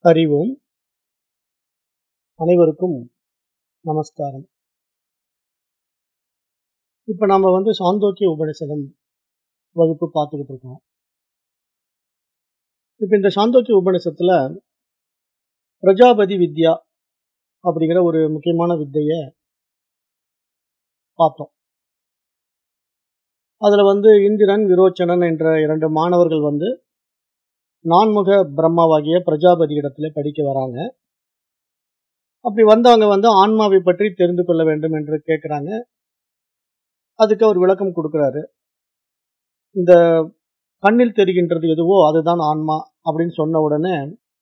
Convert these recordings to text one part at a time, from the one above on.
அறிவோம் அனைவருக்கும் நமஸ்காரம் இப்ப நாம வந்து சாந்தோக்கிய உபனிஷதம் வகுப்பு பார்த்துக்கிட்டு இருக்கோம் இப்ப இந்த சாந்தோக்கிய உபனிஷத்துல பிரஜாபதி வித்யா அப்படிங்கிற ஒரு முக்கியமான வித்தைய பார்த்தோம் அதுல வந்து இந்திரன் விரோச்சனன் என்ற இரண்டு மாணவர்கள் வந்து நான்முக பிரம்மாவாகிய பிரஜாபதி இடத்துல படிக்க வராங்க அப்படி வந்தவங்க வந்து ஆன்மாவை பற்றி தெரிந்து கொள்ள வேண்டும் என்று கேட்கிறாங்க அதுக்கு அவர் விளக்கம் கொடுக்கிறாரு இந்த கண்ணில் தெரிகின்றது எதுவோ அதுதான் ஆன்மா அப்படின்னு சொன்ன உடனே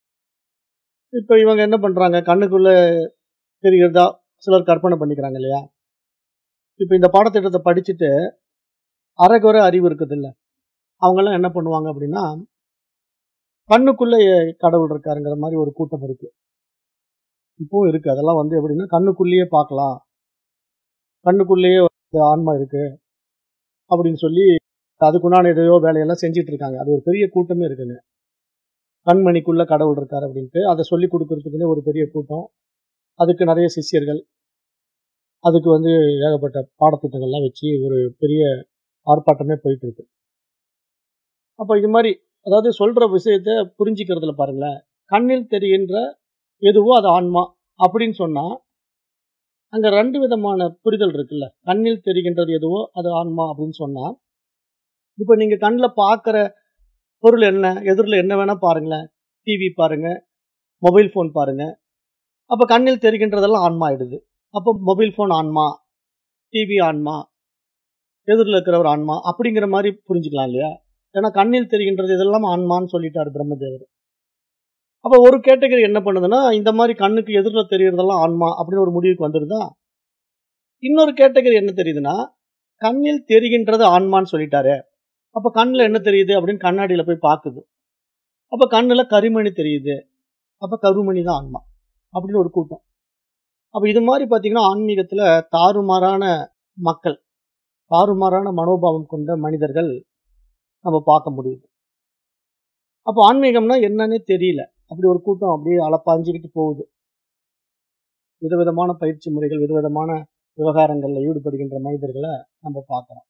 இப்ப இவங்க என்ன பண்றாங்க கண்ணுக்குள்ள தெரிகிறதா சிலர் கற்பனை பண்ணிக்கிறாங்க இல்லையா இப்ப இந்த பாடத்திட்டத்தை படிச்சுட்டு அரைகுறை அறிவு இருக்குது இல்ல அவங்க எல்லாம் என்ன பண்ணுவாங்க அப்படின்னா கண்ணுக்குள்ள கடவுள் இருக்காருங்கிற மாதிரி ஒரு கூட்டம் இருக்கு இப்பவும் இருக்கு அதெல்லாம் வந்து எப்படின்னா கண்ணுக்குள்ளேயே பார்க்கலாம் கண்ணுக்குள்ளேயே வந்து ஆன்மா இருக்கு அப்படின்னு சொல்லி அதுக்குண்டான எதையோ வேலையெல்லாம் செஞ்சுட்டு இருக்காங்க அது ஒரு பெரிய கூட்டமே இருக்குங்க கண்மணிக்குள்ள கடவுள் இருக்காரு அப்படின்ட்டு அதை சொல்லி கொடுக்கறதுக்குன்னே ஒரு பெரிய கூட்டம் அதுக்கு நிறைய சிஷ்யர்கள் அதுக்கு வந்து ஏகப்பட்ட பாடத்திட்டங்கள்லாம் வச்சு ஒரு பெரிய ஆர்ப்பாட்டமே போயிட்டு இருக்கு அப்ப இது மாதிரி அதாவது சொல்ற விஷயத்த புரிஞ்சுக்கிறதுல பாருங்களேன் கண்ணில் தெரிகின்ற எதுவோ அது ஆன்மா அப்படின்னு சொன்னா அங்க ரெண்டு விதமான புரிதல் இருக்குல்ல கண்ணில் தெரிகின்றது எதுவோ அது ஆன்மா அப்படின்னு சொன்னா இப்ப நீங்க கண்ணில் பார்க்கிற பொருள் என்ன எதிரில் என்ன வேணா பாருங்களேன் டிவி பாருங்க மொபைல் ஃபோன் பாருங்க அப்ப கண்ணில் தெரிகின்றதெல்லாம் ஆன்மா ஆயிடுது அப்போ மொபைல் ஃபோன் ஆன்மா டிவி ஆன்மா எதிரில் இருக்கிறவர் ஆன்மா அப்படிங்கிற மாதிரி புரிஞ்சுக்கலாம் இல்லையா ஏன்னா கண்ணில் தெரிகின்றது இதெல்லாம் ஆன்மான்னு சொல்லிட்டாரு பிரம்மதேவர் அப்ப ஒரு கேட்டகரி என்ன பண்ணுதுன்னா இந்த மாதிரி கண்ணுக்கு எதிரில் தெரியறதெல்லாம் ஆன்மா அப்படின்னு ஒரு முடிவுக்கு வந்துருதா இன்னொரு கேட்டகரி என்ன தெரியுதுன்னா கண்ணில் தெரிகின்றது ஆன்மான்னு சொல்லிட்டாரு அப்ப கண்ணில் என்ன தெரியுது அப்படின்னு கண்ணாடியில போய் பார்க்குது அப்ப கண்ணுல கரிமணி தெரியுது அப்ப கருமணி தான் ஆன்மா அப்படின்னு ஒரு கூட்டம் அப்ப இது மாதிரி பாத்தீங்கன்னா ஆன்மீகத்துல தாறுமாறான மக்கள் தாறுமாறான மனோபாவம் கொண்ட மனிதர்கள் நம்ம பார்க்க முடியுது அப்போ ஆன்மீகம்னா என்னன்னே தெரியல அப்படி ஒரு கூட்டம் அப்படியே அளப்பாஞ்சிக்கிட்டு போகுது விதவிதமான பயிற்சி முறைகள் விதவிதமான விவகாரங்கள்ல ஈடுபடுகின்ற மனிதர்களை நம்ம பார்க்கிறோம்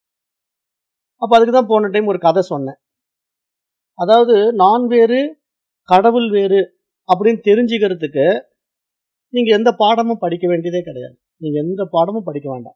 அப்ப அதுக்கு தான் போன டைம் ஒரு கதை சொன்னேன் அதாவது நான் வேறு கடவுள் வேறு அப்படின்னு தெரிஞ்சுக்கிறதுக்கு நீங்க எந்த பாடமும் படிக்க வேண்டியதே கிடையாது நீங்க எந்த பாடமும் படிக்க வேண்டாம்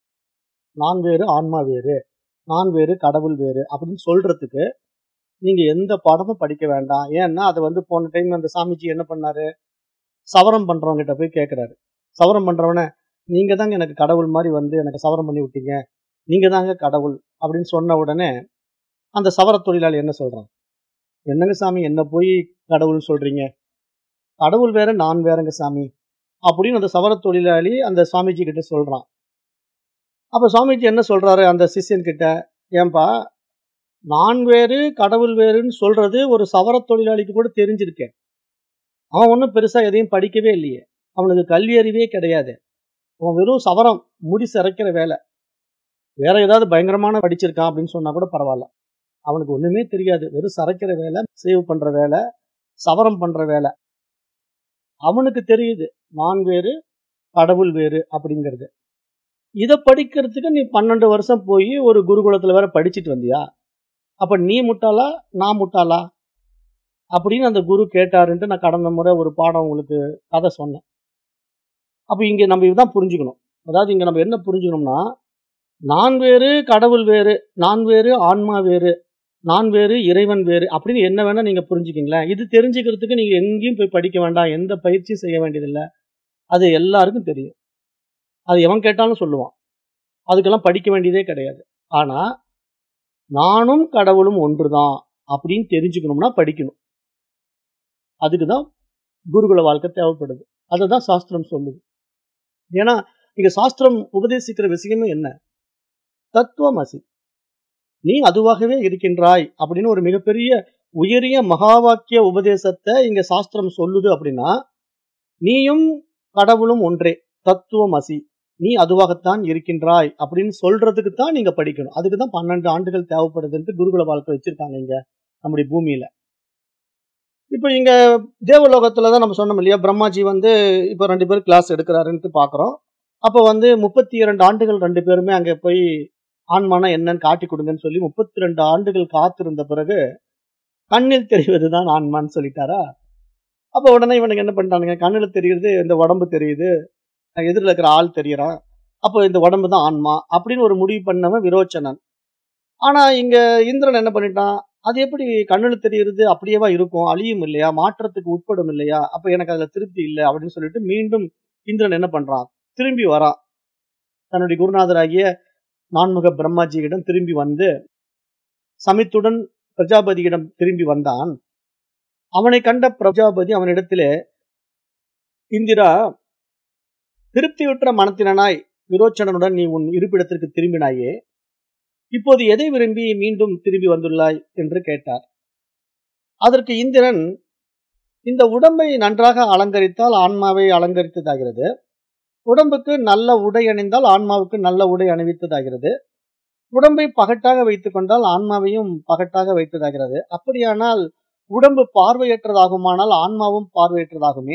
நான் வேறு ஆன்மா வேறு நான் வேறு கடவுள் வேறு அப்படின்னு சொல்றதுக்கு நீங்க எந்த பாடமும் படிக்க வேண்டாம் ஏன்னா அதை வந்து போன டைம் அந்த சாமிஜி என்ன பண்ணாரு சவரம் பண்றவங்க கிட்ட போய் கேட்கிறாரு சவரம் பண்றவன நீங்க தாங்க எனக்கு கடவுள் மாதிரி வந்து எனக்கு சவரம் பண்ணி விட்டீங்க நீங்க தாங்க கடவுள் அப்படின்னு சொன்ன உடனே அந்த சவர தொழிலாளி என்ன சொல்றான் என்னங்க சாமி என்ன போய் கடவுள்னு சொல்றீங்க கடவுள் வேற நான் வேறங்க சாமி அப்படின்னு அந்த சவர தொழிலாளி அந்த சாமிஜி கிட்ட சொல்றான் அப்ப சுவாமிஜி என்ன சொல்றாரு அந்த சிஷ்யன் கிட்ட ஏன்பா நான் வேறு கடவுள் வேறுன்னு சொல்றது ஒரு சவர தொழிலாளிக்கு கூட தெரிஞ்சிருக்கேன் அவன் ஒன்றும் பெருசா எதையும் படிக்கவே இல்லையே அவனுக்கு கல்வி அறிவே கிடையாது அவன் வெறும் சவரம் முடி சிறைக்கிற வேலை வேற ஏதாவது பயங்கரமான படிச்சிருக்கான் அப்படின்னு சொன்னா கூட பரவாயில்ல அவனுக்கு ஒண்ணுமே தெரியாது வெறும் சரைக்கிற வேலை சேவ் பண்ற வேலை சவரம் பண்ற வேலை அவனுக்கு தெரியுது நான் வேறு கடவுள் வேறு அப்படிங்கிறது இதை படிக்கிறதுக்கு நீ பன்னெண்டு வருஷம் போய் ஒரு குருகுலத்துல வேற படிச்சுட்டு வந்தியா அப்ப நீ முட்டாளா நான் முட்டாளா அப்படின்னு அந்த குரு கேட்டாருன்ட்டு நான் கடந்த முறை ஒரு பாடம் உங்களுக்கு கதை சொன்னேன் அப்ப இங்க நம்ம இதுதான் புரிஞ்சுக்கணும் அதாவது இங்க நம்ம என்ன புரிஞ்சுக்கணும்னா நான் வேறு கடவுள் வேறு நான் வேறு ஆன்மா வேறு நான் வேறு இறைவன் வேறு அப்படின்னு என்ன வேணா நீங்க புரிஞ்சுக்கிங்களேன் இது தெரிஞ்சுக்கிறதுக்கு நீங்க எங்கேயும் போய் படிக்க வேண்டாம் எந்த பயிற்சியும் செய்ய வேண்டியதில்லை அது எல்லாருக்கும் தெரியும் அது எவன் கேட்டாலும் சொல்லுவான் அதுக்கெல்லாம் படிக்க வேண்டியதே கிடையாது ஆனா நானும் கடவுளும் ஒன்றுதான் அப்படின்னு தெரிஞ்சுக்கணும்னா படிக்கணும் அதுக்கு தான் குருகுல வாழ்க்கை தேவைப்படுது அதை தான் சாஸ்திரம் சொல்லுது ஏன்னா இங்க சாஸ்திரம் உபதேசிக்கிற விஷயமே என்ன தத்துவமசி நீ அதுவாகவே இருக்கின்றாய் அப்படின்னு ஒரு மிகப்பெரிய உயரிய மகா வாக்கிய உபதேசத்தை இங்க சாஸ்திரம் சொல்லுது அப்படின்னா நீயும் கடவுளும் ஒன்றே தத்துவமசி நீ அதுவாகத்தான் இருக்கின்றாய் அப்படின்னு சொல்றதுக்கு தான் நீங்க படிக்கணும் அதுக்கு தான் பன்னெண்டு ஆண்டுகள் தேவைப்படுதுன்ட்டு குருகுல வாழ்க்கை வச்சிருக்காங்க இங்க நம்முடைய பூமியில இப்போ இங்க தேவலோகத்துல தான் நம்ம சொன்னோம் இல்லையா பிரம்மாஜி வந்து இப்போ ரெண்டு பேரும் கிளாஸ் எடுக்கிறாருன்ட்டு பார்க்குறோம் அப்போ வந்து முப்பத்தி இரண்டு ஆண்டுகள் ரெண்டு பேருமே அங்கே போய் ஆன்மானா என்னன்னு காட்டி கொடுங்கன்னு சொல்லி முப்பத்தி ரெண்டு ஆண்டுகள் காத்திருந்த பிறகு கண்ணில் தெரிவதுதான் ஆன்மான்னு சொல்லிட்டாரா அப்போ உடனே இவனுக்கு என்ன பண்ணிட்டானுங்க கண்ணில் தெரியுது இந்த உடம்பு தெரியுது எதிரில் இருக்கிற ஆள் தெரியறான் அப்போ இந்த உடம்பு தான் ஆன்மா அப்படின்னு ஒரு முடிவு பண்ணவன் விரோச்சனன் ஆனா இங்க இந்திரன் என்ன பண்ணிட்டான் அது எப்படி கண்ணில் தெரியுது அப்படியேவா இருக்கும் அழியும் இல்லையா மாற்றத்துக்கு உட்படும் இல்லையா அப்ப எனக்கு அதுல திருப்தி இல்லை அப்படின்னு சொல்லிட்டு மீண்டும் இந்திரன் என்ன பண்றான் திரும்பி வரான் தன்னுடைய குருநாதராகிய நான்முக பிரம்மாஜியிடம் திரும்பி வந்து சமித்துடன் பிரஜாபதியிடம் திரும்பி வந்தான் அவனை கண்ட பிரஜாபதி அவனிடத்திலே இந்திரா திருப்தியுற்ற மனத்தினாய் விரோச்சனனுடன் நீ உன் இருப்பிடத்திற்கு திரும்பினாயே இப்போது எதை விரும்பி மீண்டும் திரும்பி வந்துள்ளாய் என்று கேட்டார் அதற்கு இந்திரன் இந்த உடம்பை நன்றாக அலங்கரித்தால் ஆன்மாவை அலங்கரித்ததாகிறது உடம்புக்கு நல்ல உடை அணிந்தால் ஆன்மாவுக்கு நல்ல உடை அணிவித்ததாகிறது உடம்பை பகட்டாக வைத்துக் கொண்டால் ஆன்மாவையும் பகட்டாக வைத்ததாகிறது அப்படியானால் உடம்பு பார்வையற்றதாகுமானால் ஆன்மாவும் பார்வையற்றதாகுமே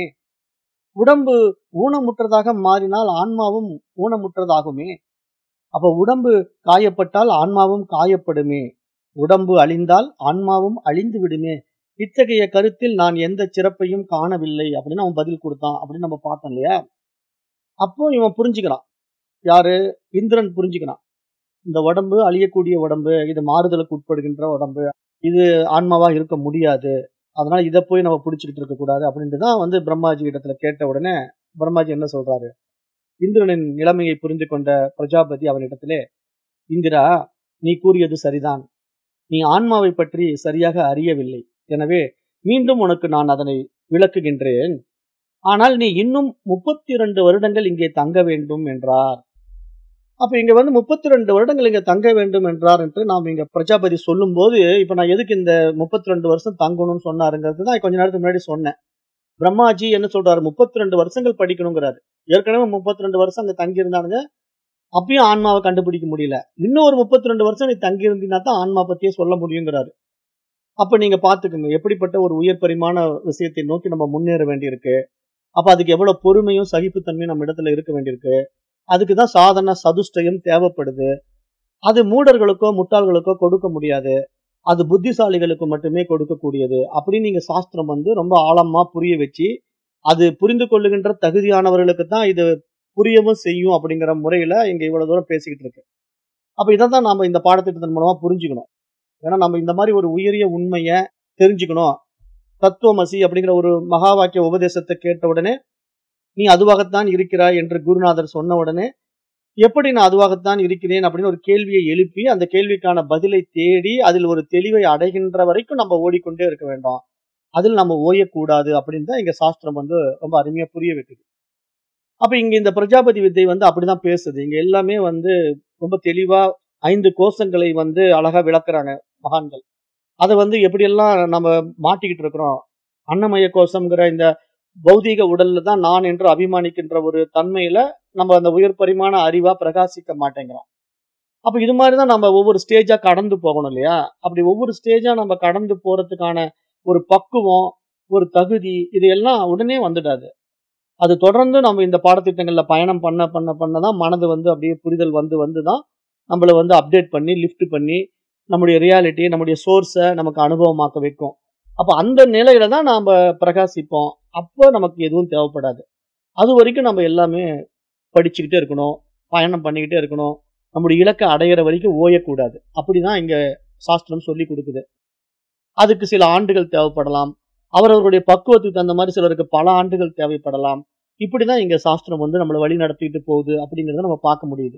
உடம்பு ஊனமுற்றதாக மாறினால் ஆன்மாவும் ஊனமுற்றதாகுமே அப்ப உடம்பு காயப்பட்டால் ஆன்மாவும் காயப்படுமே உடம்பு அழிந்தால் ஆன்மாவும் அழிந்து விடுமே இத்தகைய கருத்தில் நான் எந்த சிறப்பையும் காணவில்லை அப்படின்னு அவன் பதில் கொடுத்தான் அப்படின்னு நம்ம பார்த்தோம் இல்லையா அப்போ இவன் புரிஞ்சுக்கிறான் யாரு இந்திரன் புரிஞ்சுக்கிறான் இந்த உடம்பு அழியக்கூடிய உடம்பு இது மாறுதலுக்கு உட்படுகின்ற உடம்பு இது ஆன்மாவா இருக்க முடியாது அதனால இதை போய் நம்ம பிடிச்சிக்கிட்டு இருக்க கூடாது அப்படின்ட்டு தான் வந்து பிரம்மாஜி இடத்துல கேட்ட உடனே பிரம்மாஜி என்ன சொல்றாரு இந்திரனின் நிலைமையை புரிந்து கொண்ட பிரஜாபதி அவனிடத்திலே இந்திரா நீ கூறியது சரிதான் நீ ஆன்மாவை பற்றி சரியாக அறியவில்லை எனவே மீண்டும் உனக்கு நான் அதனை விளக்குகின்றேன் ஆனால் நீ இன்னும் முப்பத்தி இரண்டு வருடங்கள் இங்கே தங்க வேண்டும் என்றார் அப்ப இங்க வந்து முப்பத்தி ரெண்டு வருடங்கள் இங்க தங்க வேண்டும் என்றார் என்று நாம் இங்க பிரஜாபதி சொல்லும் போது இப்ப நான் எதுக்கு இந்த முப்பத்தி ரெண்டு வருஷம் தங்கணும்னு சொன்னாருங்கிறது தான் கொஞ்ச நேரத்துக்கு முன்னாடி சொன்னேன் பிரம்மாஜி என்ன சொல்றாரு முப்பத்தி ரெண்டு வருஷங்கள் படிக்கணுங்கிறாரு ஏற்கனவே முப்பத்தி ரெண்டு வருஷம் அங்க தங்கி இருந்தானுங்க அப்பயும் ஆன்மாவை கண்டுபிடிக்க முடியல இன்னும் ஒரு முப்பத்தி ரெண்டு வருஷம் நீ தங்கி இருந்தீங்கன்னா தான் ஆன்மா பத்தியே சொல்ல முடியுங்கிறாரு அப்ப நீங்க பாத்துக்கோங்க எப்படிப்பட்ட ஒரு உயர் பரிமாண விஷயத்தை நோக்கி நம்ம முன்னேற வேண்டியிருக்கு அப்ப அதுக்கு எவ்வளவு பொறுமையும் சகிப்புத்தன்மையும் நம்ம இடத்துல இருக்க வேண்டியிருக்கு அதுக்கு தான் சாதன சதுஷ்டயம் தேவைப்படுது அது மூடர்களுக்கோ முட்டாள்களுக்கோ கொடுக்க முடியாது அது புத்திசாலிகளுக்கு மட்டுமே கொடுக்கக்கூடியது அப்படின்னு நீங்க சாஸ்திரம் வந்து ரொம்ப ஆழமா புரிய வச்சு அது புரிந்து கொள்ளுகின்ற தகுதியானவர்களுக்கு தான் இது புரியவும் செய்யும் அப்படிங்கிற முறையில இங்க இவ்வளவு தூரம் பேசிக்கிட்டு இருக்கு அப்ப இதை தான் நாம இந்த பாடத்திட்டத்தின் மூலமா புரிஞ்சுக்கணும் ஏன்னா நம்ம இந்த மாதிரி ஒரு உயரிய உண்மையை தெரிஞ்சுக்கணும் தத்துவமசி அப்படிங்கிற ஒரு மகா வாக்கிய உபதேசத்தை கேட்ட உடனே நீ அதுவாகத்தான் இருக்கிறாய் என்று குருநாதர் சொன்ன உடனே எப்படி நான் அதுவாகத்தான் இருக்கிறேன் அப்படின்னு ஒரு கேள்வியை எழுப்பி அந்த கேள்விக்கான பதிலை தேடி அதில் ஒரு தெளிவை அடைகின்ற வரைக்கும் நம்ம ஓடிக்கொண்டே இருக்க வேண்டாம் அதில் நம்ம ஓயக்கூடாது அப்படின்னு தான் இங்க சாஸ்திரம் வந்து ரொம்ப அருமையா புரிய வைக்குது அப்ப இங்க இந்த பிரஜாபதி வித்தை வந்து அப்படிதான் பேசுது இங்க எல்லாமே வந்து ரொம்ப தெளிவா ஐந்து கோஷங்களை வந்து அழகா விளக்குறாங்க மகான்கள் அதை வந்து எப்படியெல்லாம் நம்ம மாட்டிக்கிட்டு இருக்கிறோம் அன்னமய கோஷம்ங்கிற இந்த பௌதீக உடல்ல தான் நான் என்று அபிமானிக்கின்ற ஒரு தன்மையில நம்ம அந்த உயர் பரிமாண அறிவா பிரகாசிக்க மாட்டேங்கிறோம் அப்ப இது மாதிரிதான் நம்ம ஒவ்வொரு ஸ்டேஜா கடந்து போகணும் இல்லையா அப்படி ஒவ்வொரு ஸ்டேஜா நம்ம கடந்து போறதுக்கான ஒரு பக்குவம் ஒரு தகுதி இது எல்லாம் உடனே வந்துடாது அது தொடர்ந்து நம்ம இந்த பாடத்திட்டங்கள்ல பயணம் பண்ண பண்ண பண்ண தான் மனது வந்து அப்படியே புரிதல் வந்து வந்து தான் நம்மள வந்து அப்டேட் பண்ணி லிஃப்ட் பண்ணி நம்முடைய ரியாலிட்டி நம்முடைய சோர்ஸை நமக்கு அனுபவமாக்க வைக்கும் அப்ப அந்த நிலையில தான் நாம பிரகாசிப்போம் அப்போ நமக்கு எதுவும் தேவைப்படாது அது வரைக்கும் நம்ம எல்லாமே படிச்சுக்கிட்டே இருக்கணும் பயணம் பண்ணிக்கிட்டே இருக்கணும் நம்முடைய இலக்கை அடையிற வரைக்கும் ஓயக்கூடாது அப்படிதான் இங்க சாஸ்திரம் சொல்லி கொடுக்குது அதுக்கு சில ஆண்டுகள் தேவைப்படலாம் அவரவருடைய பக்குவத்துக்கு தகுந்த மாதிரி சிலருக்கு பல ஆண்டுகள் தேவைப்படலாம் இப்படிதான் இங்க சாஸ்திரம் வந்து நம்மளை வழி நடத்திட்டு போகுது அப்படிங்கறத நம்ம பார்க்க முடியுது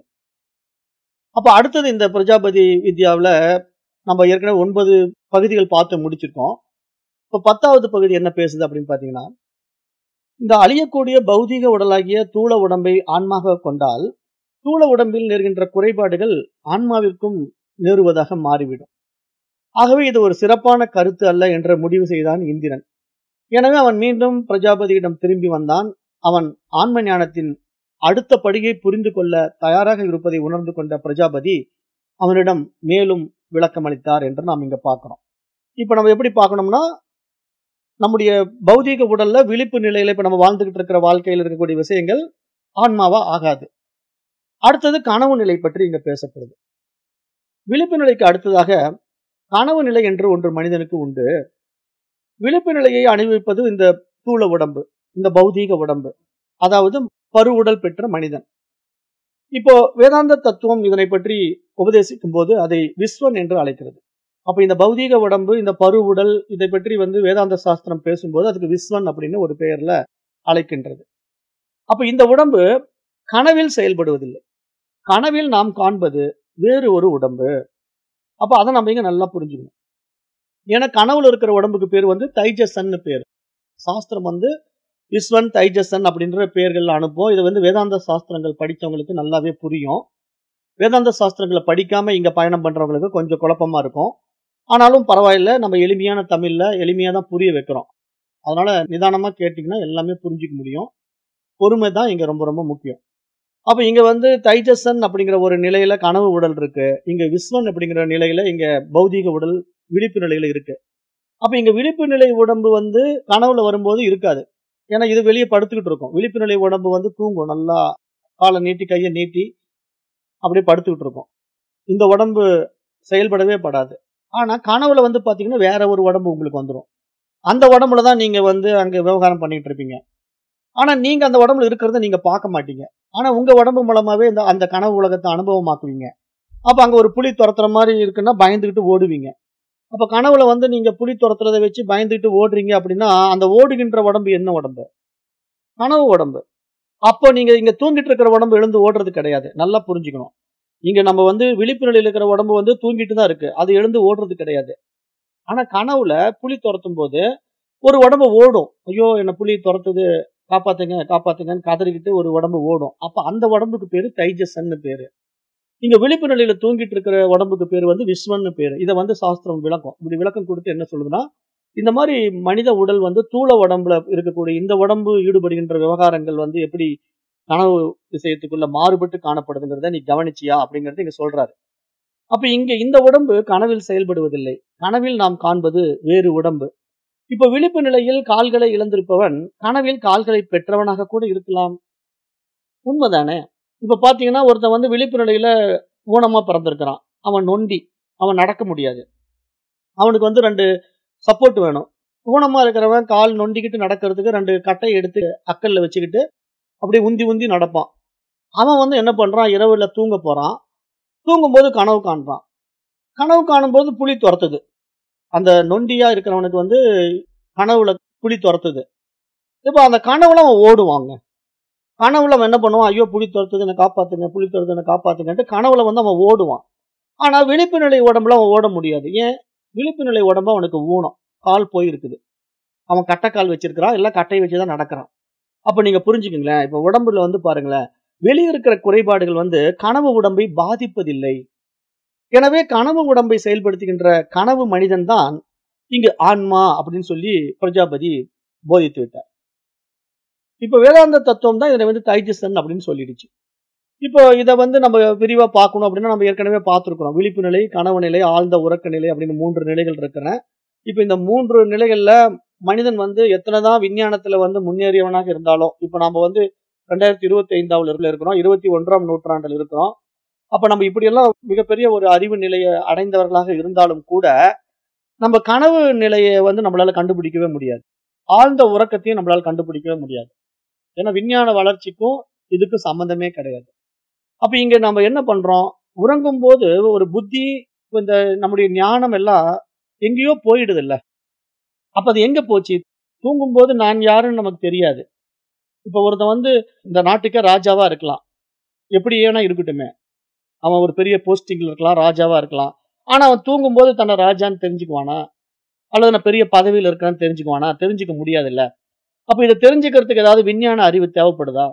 அப்ப அடுத்தது இந்த பிரஜாபதி வித்யாவில் நம்ம ஏற்கனவே ஒன்பது பகுதிகள் பார்த்து முடிச்சிருக்கோம் இப்ப பத்தாவது பகுதி என்ன பேசுது அப்படின்னு பாத்தீங்கன்னா இந்த அழியக்கூடிய பௌதீக உடலாகிய தூள உடம்பை ஆன்மாக கொண்டால் தூள உடம்பில் நேர்கின்ற குறைபாடுகள் ஆன்மாவிற்கும் நேருவதாக மாறிவிடும் ஆகவே இது ஒரு சிறப்பான கருத்து அல்ல என்ற முடிவு செய்தான் இந்திரன் எனவே அவன் மீண்டும் பிரஜாபதியிடம் திரும்பி வந்தான் அவன் ஆன்ம ஞானத்தின் அடுத்த படியை புரிந்து கொள்ள தயாராக இருப்பதை உணர்ந்து கொண்ட பிரஜாபதி அவனிடம் மேலும் விளக்கம் அளித்தார் என்று நாம் இங்க பார்க்கிறோம் இப்ப நம்ம எப்படி பார்க்கணும்னா நம்முடைய பௌதீக உடல்ல விழிப்பு நிலையில இப்ப நம்ம வாழ்ந்துகிட்டு இருக்கிற வாழ்க்கையில் இருக்கக்கூடிய விஷயங்கள் ஆன்மாவா ஆகாது அடுத்தது கனவு நிலை பற்றி இங்க பேசப்படுது விழிப்பு நிலைக்கு அடுத்ததாக கனவு நிலை என்று ஒன்று மனிதனுக்கு உண்டு விழிப்பு நிலையை அனுபவிப்பது இந்த தூள உடம்பு இந்த பௌதீக உடம்பு அதாவது பருவுடல் பெற்ற மனிதன் இப்போ வேதாந்த தத்துவம் இதனை பற்றி உபதேசிக்கும் போது அதை விஸ்வன் என்று அழைக்கிறது அப்ப இந்த பௌதீக உடம்பு இந்த பருவுடல் இதை பற்றி வந்து வேதாந்த சாஸ்திரம் பேசும்போது அதுக்கு விஸ்வன் அப்படின்னு ஒரு பெயர்ல அழைக்கின்றது அப்ப இந்த உடம்பு கனவில் செயல்படுவதில்லை கனவில் நாம் காண்பது வேறு ஒரு உடம்பு அப்ப அதை நம்ம இங்க நல்லா புரிஞ்சுக்கணும் ஏன்னா கனவுல இருக்கிற உடம்புக்கு பேர் வந்து தைஜசன்னு பேர் சாஸ்திரம் வந்து விஸ்வன் தைஜசன் அப்படின்ற பெயர்கள் அனுப்பும் இது வந்து வேதாந்த சாஸ்திரங்கள் படித்தவங்களுக்கு நல்லாவே புரியும் வேதாந்த சாஸ்திரங்களை படிக்காம இங்க பயணம் பண்றவங்களுக்கு கொஞ்சம் குழப்பமா இருக்கும் ஆனாலும் பரவாயில்ல நம்ம எளிமையான தமிழ்ல எளிமையா தான் புரிய வைக்கிறோம் அதனால நிதானமா கேட்டீங்கன்னா எல்லாமே புரிஞ்சுக்க முடியும் பொறுமை தான் இங்க ரொம்ப ரொம்ப முக்கியம் அப்ப இங்க வந்து தைஜசன் அப்படிங்கிற ஒரு நிலையில கனவு உடல் இருக்கு இங்க விஸ்வன் அப்படிங்கிற நிலையில இங்க பௌதீக உடல் விழிப்பு நிலையில இருக்கு அப்ப இங்க விழிப்பு நிலை உடம்பு வந்து கனவுல வரும்போது இருக்காது ஏன்னா இது வெளியே படுத்துக்கிட்டு இருக்கும் விழிப்பு நிலை உடம்பு வந்து தூங்கும் நல்லா காலை நீட்டி கையை நீட்டி அப்படியே படுத்துக்கிட்டு இருக்கும் இந்த உடம்பு செயல்படவே படாது ஆனா கனவுல வந்து பாத்தீங்கன்னா வேற ஒரு உடம்பு உங்களுக்கு வந்துடும் அந்த உடம்புல தான் நீங்க வந்து அங்க விவகாரம் பண்ணிட்டு இருப்பீங்க ஆனா நீங்க அந்த உடம்புல இருக்கிறத நீங்க பார்க்க மாட்டீங்க ஆனா உங்க உடம்பு மூலமாவே இந்த அந்த கனவு உலகத்தை அனுபவமாக்குவீங்க அப்ப அங்க ஒரு புலி துரத்துற மாதிரி இருக்குன்னா பயந்துகிட்டு ஓடுவீங்க அப்ப கனவுல வந்து நீங்க புலி துரத்துறதை வச்சு பயந்துட்டு ஓடுறீங்க அப்படின்னா அந்த ஓடுகின்ற உடம்பு என்ன உடம்பு கனவு உடம்பு அப்போ நீங்க இங்க தூங்கிட்டு இருக்கிற உடம்பு எழுந்து ஓடுறது கிடையாது நல்லா புரிஞ்சுக்கணும் இங்க நம்ம வந்து விழிப்பு நிலையில் இருக்கிற உடம்பு வந்து தூங்கிட்டு தான் இருக்கு அது எழுந்து ஓடுறது கிடையாது ஆனா கனவுல புலி துரத்தும் போது ஒரு உடம்பு ஓடும் ஐயோ என்ன புலி துரத்துது காப்பாத்துங்க காப்பாத்துங்கன்னு கதறிக்கிட்டு ஒரு உடம்பு ஓடும் அப்ப அந்த உடம்புக்கு பேரு தைஜசன்னு பேரு இங்க விழிப்பு நிலையில தூங்கிட்டு இருக்கிற உடம்புக்கு பேர் வந்து விஸ்வன்னு பேரு இதை வந்து சாஸ்திரம் விளக்கம் இப்படி விளக்கம் கொடுத்து என்ன சொல்லுதுன்னா இந்த மாதிரி மனித உடல் வந்து தூள உடம்புல இருக்கக்கூடிய இந்த உடம்பு ஈடுபடுகின்ற விவகாரங்கள் வந்து எப்படி கனவு விஷயத்துக்குள்ள மாறுபட்டு காணப்படுதுங்கிறத நீ கவனிச்சியா அப்படிங்கறத இங்க சொல்றாரு அப்ப இங்க இந்த உடம்பு கனவில் செயல்படுவதில்லை கனவில் நாம் காண்பது வேறு உடம்பு இப்ப விழிப்பு நிலையில் கால்களை இழந்திருப்பவன் கனவில் கால்களை பெற்றவனாக கூட இருக்கலாம் உண்மைதானே இப்ப பாத்தீங்கன்னா ஒருத்தன் வந்து விழிப்பு நிலையில ஊனமா பிறந்திருக்கிறான் அவன் நொண்டி அவன் நடக்க முடியாது அவனுக்கு வந்து ரெண்டு சப்போர்ட் வேணும் ஊனமா இருக்கிறவன் கால் நொண்டிக்கிட்டு நடக்கிறதுக்கு ரெண்டு கட்டை எடுத்து அக்கல்ல வச்சுக்கிட்டு அப்படியே உந்தி உந்தி நடப்பான் அவன் வந்து என்ன பண்றான் இரவுல தூங்க போறான் தூங்கும்போது கனவு காண்றான் கனவு காணும்போது புலி துரத்துது அந்த நொண்டியா இருக்கிறவனுக்கு வந்து கனவுல புலி துரத்துது இப்போ அந்த கனவுல அவன் ஓடுவாங்க கனவுல அவன் என்ன பண்ணுவான் ஐயோ புலி துரத்துது என்ன காப்பாத்துங்க புலி துரத்துது என்ன காப்பாத்துங்கன்ட்டு கனவுல வந்து அவன் ஓடுவான் ஆனா விழிப்பு நிலை உடம்புல அவன் ஓட முடியாது ஏன் விழிப்பு நிலை உடம்பு அவனுக்கு ஊனம் கால் போயிருக்குது அவன் கட்டைக்கால் வச்சிருக்கிறான் இல்ல கட்டை வச்சுதான் நடக்கிறான் அப்ப நீங்க புரிஞ்சுக்கங்களேன் இப்ப உடம்புல வந்து பாருங்களேன் வெளியே இருக்கிற குறைபாடுகள் வந்து கனவு உடம்பை பாதிப்பதில்லை எனவே கனவு உடம்பை செயல்படுத்துகின்ற கனவு மனிதன் தான் இங்கு ஆன்மா அப்படின்னு சொல்லி பிரஜாபதி போதித்து விட்டார் இப்ப வேதாந்த தத்துவம் தான் இதனை வந்து தைஜசன் அப்படின்னு சொல்லிடுச்சு இப்போ இதை வந்து நம்ம விரிவா பார்க்கணும் அப்படின்னா நம்ம ஏற்கனவே பார்த்துருக்கிறோம் விழிப்பு நிலை கனவு நிலை ஆழ்ந்த உறக்க நிலை அப்படின்னு மூன்று நிலைகள் இருக்கிறேன் இப்ப இந்த மூன்று நிலைகள்ல மனிதன் வந்து எத்தனைதான் விஞ்ஞானத்துல வந்து முன்னேறியவனாக இருந்தாலும் இப்ப நம்ம வந்து ரெண்டாயிரத்தி இருபத்தி ஐந்தாவில் இருக்கிறோம் இருபத்தி ஒன்றாம் நூற்றாண்டில் இருக்கிறோம் அப்ப நம்ம இப்படியெல்லாம் மிகப்பெரிய ஒரு அறிவு நிலையை அடைந்தவர்களாக இருந்தாலும் கூட நம்ம கனவு நிலையை வந்து நம்மளால கண்டுபிடிக்கவே முடியாது ஆழ்ந்த உறக்கத்தையும் நம்மளால கண்டுபிடிக்கவே முடியாது ஏன்னா விஞ்ஞான வளர்ச்சிக்கும் இதுக்கு சம்பந்தமே கிடையாது அப்ப இங்க நம்ம என்ன பண்றோம் உறங்கும் போது ஒரு புத்தி இந்த நம்முடைய ஞானம் எல்லாம் எங்கேயோ போயிடுது இல்ல அப்ப அது எங்க போச்சு தூங்கும் போது நான் யாருன்னு நமக்கு தெரியாது இப்ப ஒருத்தன் வந்து இந்த நாட்டுக்கே ராஜாவா இருக்கலாம் எப்படி ஏன்னா இருக்கட்டுமே அவன் ஒரு பெரிய போஸ்டிங்ல இருக்கலாம் ராஜாவா இருக்கலாம் ஆனா அவன் தூங்கும் போது தன்னை ராஜான்னு தெரிஞ்சுக்குவானா அல்லது நான் பெரிய பதவியில இருக்கிறேன்னு தெரிஞ்சுக்குவானா தெரிஞ்சுக்க முடியாது இல்ல அப்ப இதை தெரிஞ்சுக்கிறதுக்கு ஏதாவது விஞ்ஞான அறிவு தேவைப்படுதா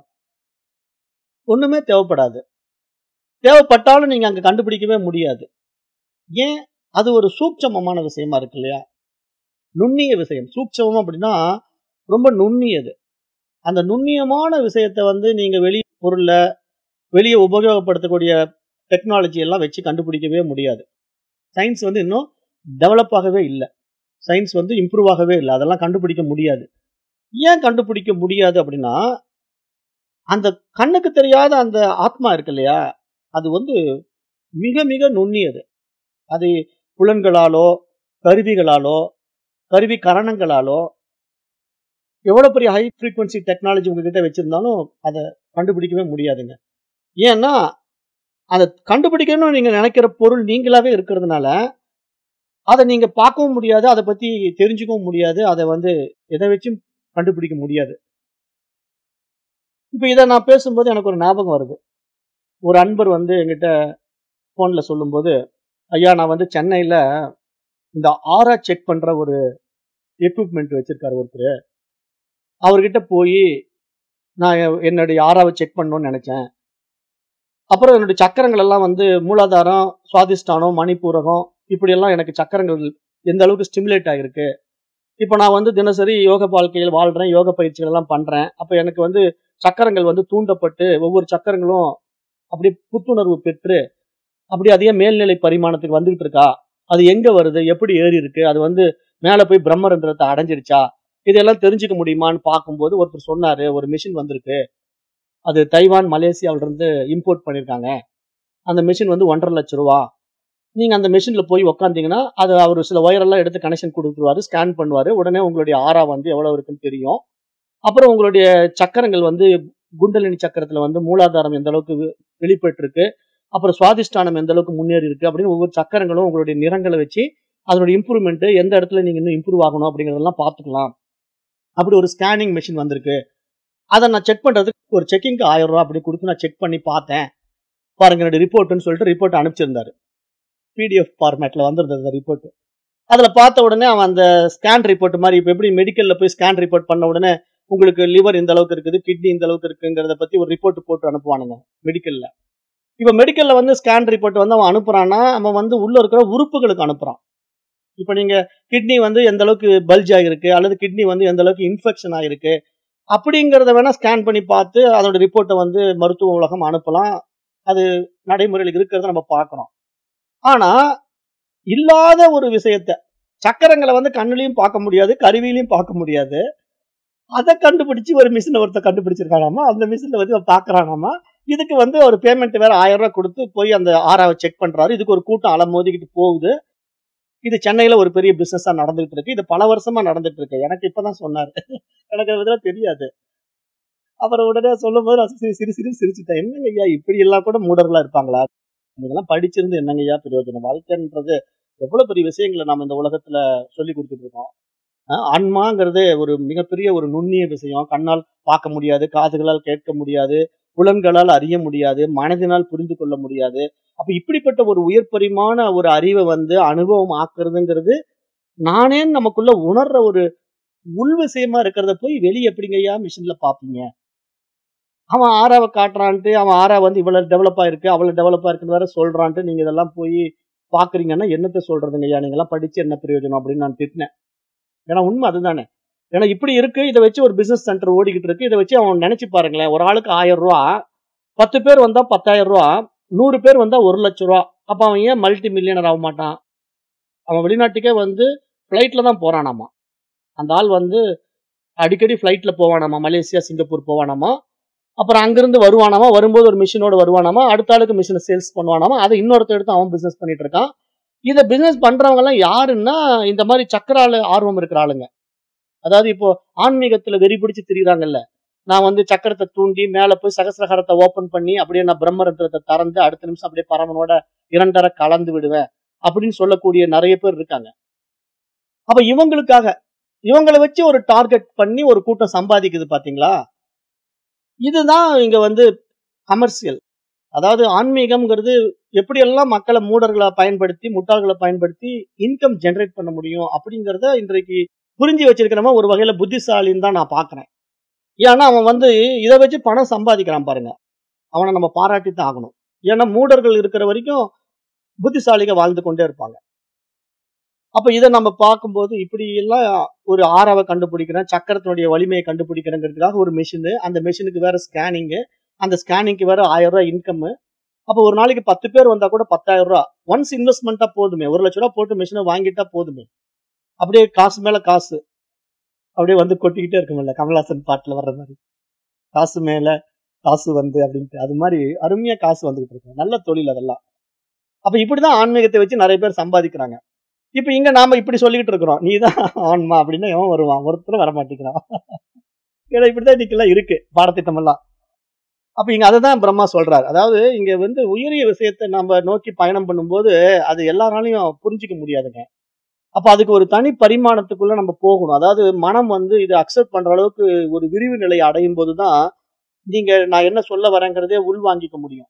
ஒண்ணுமே தேவைப்படாது தேவைப்பட்டாலும் நீங்க அங்க கண்டுபிடிக்கவே முடியாது ஏன் அது ஒரு சூட்சமமான விஷயமா இருக்கு இல்லையா நுண்ணிய விஷயம் சூட்சமம் அப்படின்னா ரொம்ப நுண்ணியது அந்த நுண்ணியமான விஷயத்த வந்து நீங்க வெளி பொருள்ல வெளியே உபயோகப்படுத்தக்கூடிய டெக்னாலஜி எல்லாம் வச்சு கண்டுபிடிக்கவே முடியாது சயின்ஸ் வந்து இன்னும் டெவலப் ஆகவே இல்லை சயின்ஸ் வந்து இம்ப்ரூவ் ஆகவே இல்லை அதெல்லாம் கண்டுபிடிக்க முடியாது ஏன் கண்டுபிடிக்க முடியாது அப்படின்னா அந்த கண்ணுக்கு தெரியாத அந்த ஆத்மா இருக்கு இல்லையா அது வந்து மிக மிக நுண்ணியது அது புலன்களாலோ கருவிகளாலோ கருவி கரணங்களாலோ எவ்வளவு பெரிய ஹை ஃப்ரீக்வன்சி டெக்னாலஜி உங்ககிட்ட வச்சிருந்தாலும் அதை கண்டுபிடிக்கவே முடியாதுங்க ஏன்னா அதை கண்டுபிடிக்கணும்னு நீங்க நினைக்கிற பொருள் நீங்களாவே இருக்கிறதுனால அதை நீங்க பார்க்கவும் முடியாது அதை பத்தி தெரிஞ்சுக்கவும் முடியாது அதை வந்து எதை வச்சும் கண்டுபிடிக்க முடியாது இப்ப இதை நான் பேசும்போது எனக்கு ஒரு ஞாபகம் வருது ஒரு அன்பர் வந்து என்கிட்ட போன்ல சொல்லும்போது ஐயா நான் வந்து சென்னையில இந்த ஆரா செக் பண்ற ஒரு எக்யூப்மெண்ட் வச்சிருக்காரு ஒருத்தர் அவர்கிட்ட போய் நான் என்னுடைய ஆறாவை செக் பண்ணணும்னு நினைச்சேன் அப்புறம் என்னுடைய சக்கரங்கள் எல்லாம் வந்து மூலாதாரம் சுவாதிஷ்டானம் மணிப்பூரகம் இப்படியெல்லாம் எனக்கு சக்கரங்கள் எந்த அளவுக்கு ஸ்டிமுலேட் ஆகிருக்கு இப்போ நான் வந்து தினசரி யோக வாழ்க்கையில் வாழ்றேன் யோக பயிற்சிகள் எல்லாம் பண்றேன் அப்போ எனக்கு வந்து சக்கரங்கள் வந்து தூண்டப்பட்டு ஒவ்வொரு சக்கரங்களும் அப்படியே புத்துணர்வு பெற்று அப்படி அதே மேல்நிலை பரிமாணத்துக்கு வந்துகிட்டு இருக்கா அது எங்க வருது எப்படி ஏறி இருக்கு அது வந்து மேலே போய் பிரம்மரந்திரத்தை அடைஞ்சிருச்சா இதெல்லாம் தெரிஞ்சுக்க முடியுமான்னு பார்க்கும்போது ஒருத்தர் சொன்னாரு ஒரு மிஷின் வந்திருக்கு அது தைவான் மலேசியாவில இருந்து இம்போர்ட் பண்ணியிருக்காங்க அந்த மிஷின் வந்து ஒன்றரை லட்ச ரூபா நீங்க அந்த மிஷின்ல போய் உக்காந்தீங்கன்னா அது அவர் சில ஒயரெல்லாம் எடுத்து கனெக்ஷன் கொடுத்துருவாரு ஸ்கேன் பண்ணுவாரு உடனே உங்களுடைய ஆரா வந்து எவ்வளவு இருக்குன்னு தெரியும் அப்புறம் உங்களுடைய சக்கரங்கள் வந்து குண்டலினி சக்கரத்துல வந்து மூலாதாரம் எந்த அளவுக்கு வெ- வெளிப்பட்டிருக்கு அப்புறம் சுவாதிஷ்டானம் எந்த அளவுக்கு முன்னேறி இருக்கு அப்படின்னு ஒவ்வொரு சக்கரங்களும் உங்களுடைய நிறங்களை வச்சு அதனுடைய இம்ப்ரூவ்மெண்ட் எந்த இடத்துல நீங்க இன்னும் இம்ப்ரூவ் ஆகணும் அப்படிங்கறதெல்லாம் பார்த்துக்கலாம் அப்படி ஒரு ஸ்கேனிங் மிஷின் வந்திருக்கு அதை நான் செக் பண்றதுக்கு ஒரு செக்கிங்க்கு ஆயிரம் ரூபாய் அப்படி கொடுத்து நான் செக் பண்ணி பார்த்தேன் பாருங்க என்னோட ரிப்போர்ட்னு சொல்லிட்டு ரிப்போர்ட் அனுப்பிச்சிருந்தாரு பிடிஎஃப் ஃபார்மேட்ல வந்திருந்தது அந்த ரிப்போர்ட் அதுல பார்த்த உடனே அவன் அந்த ஸ்கேன் ரிப்போர்ட் மாதிரி இப்போ எப்படி மெடிக்கல்ல போய் ஸ்கேன் ரிப்போர்ட் பண்ண உடனே உங்களுக்கு லிவர் இந்த அளவுக்கு இருக்குது கிட்னி இந்த அளவுக்கு இருக்குங்கிறத பத்தி ஒரு ரிப்போர்ட் போட்டு அனுப்புவானுங்க மெடிக்கல்ல இப்போ மெடிக்கல்ல வந்து ஸ்கேன் ரிப்போர்ட் வந்து அவன் அனுப்புறான்னா அவன் வந்து உள்ள இருக்கிற உறுப்புகளுக்கு அனுப்புறான் இப்போ நீங்க கிட்னி வந்து எந்த அளவுக்கு பல்ஜ் ஆகிருக்கு அல்லது கிட்னி வந்து எந்த அளவுக்கு இன்ஃபெக்ஷன் ஆகிருக்கு அப்படிங்கிறத வேணா ஸ்கேன் பண்ணி பார்த்து அதோட ரிப்போர்ட்டை வந்து மருத்துவ உலகம் அனுப்பலாம் அது நடைமுறையில் இருக்கிறத நம்ம பார்க்கறோம் ஆனா இல்லாத ஒரு விஷயத்த சக்கரங்களை வந்து கண்ணுலயும் பார்க்க முடியாது கருவியிலையும் பார்க்க முடியாது அதை கண்டுபிடிச்சு ஒரு மிஷினை ஒருத்த கண்டுபிடிச்சிருக்கானாமா அந்த மிஷின்ல வந்து அவன் பாக்குறானாமா இதுக்கு வந்து ஒரு பேமெண்ட் வேற ஆயிரம் ரூபாய் கொடுத்து போய் அந்த ஆறாவை செக் பண்றாரு இதுக்கு ஒரு கூட்டம் அலை மோதிக்கிட்டு போகுது இது சென்னையில ஒரு பெரிய பிசினஸா நடந்துகிட்டு இருக்கு இது பல வருஷமா நடந்துட்டு இருக்கு எனக்கு இப்பதான் சொன்னாரு எனக்கு அதெல்லாம் தெரியாது அப்புறம் உடனே சொல்லும் போது நான் சிரி சிரி சிரி சிரிச்சுட்டேன் என்னங்க ஐயா இப்படி எல்லாம் கூட மூடர்களா இருப்பாங்களா இதெல்லாம் படிச்சிருந்து என்னங்க ஐயா பிரயோஜனம் வாழ்க்கைன்றது எவ்வளவு பெரிய விஷயங்களை நம்ம இந்த உலகத்துல சொல்லி கொடுத்துட்டு இருக்கோம் அஹ் ஆன்மாங்கிறது ஒரு மிகப்பெரிய ஒரு நுண்ணிய விஷயம் கண்ணால் பார்க்க முடியாது காதுகளால் கேட்க முடியாது புலன்களால் அறிய முடியாது மனதினால் புரிந்து கொள்ள முடியாது அப்ப இப்படிப்பட்ட ஒரு உயர் பரிமாண ஒரு அறிவை வந்து அனுபவம் ஆக்குறதுங்கிறது நானே நமக்குள்ள உணர்ற ஒரு உள் விஷயமா இருக்கிறத போய் வெளியே எப்படிங்கய்யா மிஷின்ல பாப்பீங்க அவன் ஆறாவை காட்டுறான்ட்டு அவன் ஆறா வந்து இவ்வளவு டெவலப் ஆயிருக்கு அவ்வளவு டெவலப் ஆயிருக்குன்னு வேற சொல்றான்ட்டு நீங்க இதெல்லாம் போய் பாக்குறீங்கன்னா என்னத்த சொல்றதுங்க ஐயா நீங்க எல்லாம் படிச்சு என்ன பிரயோஜனம் அப்படின்னு நான் திட்டினேன் ஏன்னா உண்மை அதுதானே ஏன்னா இப்படி இருக்கு இதை வச்சு ஒரு பிசினஸ் சென்டர் ஓடிக்கிட்டு இருக்கு இதை வச்சு அவன் நினைச்சு பாருங்களேன் ஒரு ஆளுக்கு ஆயிரம் ரூபா பத்து பேர் வந்தா பத்தாயிரம் ரூபா நூறு பேர் வந்தா ஒரு லட்சம் ரூபா அப்ப அவன் ஏன் மல்டி மில்லியனர் ஆக மாட்டான் அவன் வெளிநாட்டுக்கே வந்து ஃப்ளைட்ல தான் போறானாமா அந்த ஆள் வந்து அடிக்கடி ஃப்ளைட்ல போவானாமா மலேசியா சிங்கப்பூர் போவானாமா அப்புறம் அங்கிருந்து வருவானாமா வரும்போது ஒரு மிஷினோட வருவானாமா அடுத்த ஆளுக்கு மிஷினை சேல்ஸ் பண்ணுவானாமா அதை இன்னொருத்த எடுத்து அவன் பிசினஸ் பண்ணிட்டு இருக்கான் இதை பிசினஸ் பண்றவங்க எல்லாம் யாருன்னா இந்த மாதிரி சக்கரால ஆர்வம் இருக்கிற ஆளுங்க அதாவது இப்போ ஆன்மீகத்துல வெறி பிடிச்சு திரியுறாங்கல்ல நான் வந்து சக்கரத்தை தூண்டி மேல போய் சகசிரகாரத்தை ஓபன் பண்ணி அப்படியே நான் பிரம்மரந்திரத்தை திறந்து அடுத்த நிமிஷம் அப்படியே பரமனோட இரண்டரை கலந்து விடுவேன் அப்படின்னு சொல்லக்கூடிய நிறைய பேர் இருக்காங்க அப்ப இவங்களுக்காக இவங்களை வச்சு ஒரு டார்கெட் பண்ணி ஒரு கூட்டம் சம்பாதிக்குது பாத்தீங்களா இதுதான் இங்க வந்து கமர்ஷியல் அதாவது ஆன்மீகம்ங்கிறது எப்படியெல்லாம் மக்களை மூடர்களை பயன்படுத்தி முட்டாள்களை பயன்படுத்தி இன்கம் ஜெனரேட் பண்ண முடியும் அப்படிங்கிறத இன்றைக்கு புரிஞ்சு வச்சிருக்கிறவன் ஒரு வகையில புத்திசாலின்னு தான் நான் பாக்குறேன் ஏன்னா அவன் வந்து இதை வச்சு பணம் சம்பாதிக்கிறான் பாருங்க அவனை நம்ம பாராட்டி தான் ஆகணும் ஏன்னா மூடர்கள் இருக்கிற வரைக்கும் புத்திசாலிக வாழ்ந்து கொண்டே இருப்பாங்க அப்ப இதை நம்ம பார்க்கும்போது இப்படி எல்லாம் ஒரு ஆறாவை கண்டுபிடிக்கிறேன் சக்கரத்தினுடைய வலிமையை கண்டுபிடிக்கிறேங்கிறதுக்காக ஒரு மிஷின் அந்த மிஷினுக்கு வேற ஸ்கேனிங்கு அந்த ஸ்கேனிங்க்கு வேற ஆயிரம் ரூபாய் இன்கம் அப்போ ஒரு நாளைக்கு பத்து பேர் வந்தா கூட பத்தாயிரம் ரூபாய் ஒன்ஸ் இன்வெஸ்ட்மெண்ட்டா போதுமே ஒரு லட்ச ரூபா போட்டு மிஷினை வாங்கிட்டா போதுமே அப்படியே காசு மேல காசு அப்படியே வந்து கொட்டிக்கிட்டே இருக்கும்ல கமலஹாசன் பாட்டுல வர்ற மாதிரி காசு மேல காசு வந்து அப்படின்ட்டு அது மாதிரி அருமையா காசு வந்துகிட்டு இருக்கும் நல்ல தொழில் அதெல்லாம் அப்ப இப்படிதான் ஆன்மீகத்தை வச்சு நிறைய பேர் சம்பாதிக்கிறாங்க இப்ப இங்க நாம இப்படி சொல்லிக்கிட்டு இருக்கிறோம் நீதான் ஆன்மா அப்படின்னு எவன் வருவான் ஒருத்தரும் வர மாட்டேங்கிறான் ஏன்னா இப்படிதான் இன்னைக்கெல்லாம் இருக்கு பாடத்திட்டம் எல்லாம் அப்ப இங்க அததான் பிரம்மா சொல்றாரு அதாவது இங்க வந்து உயரிய விஷயத்தை நம்ம நோக்கி பயணம் பண்ணும்போது அது எல்லாராலையும் புரிஞ்சுக்க முடியாதுங்க அப்ப அதுக்கு ஒரு தனி பரிமாணத்துக்குள்ள நம்ம போகணும் அதாவது மனம் வந்து இதை அக்செப்ட் பண்ற அளவுக்கு ஒரு விரிவு நிலையை அடையும் போதுதான் நீங்க நான் என்ன சொல்ல வரேங்கிறதே உள்வாங்கிக்க முடியும்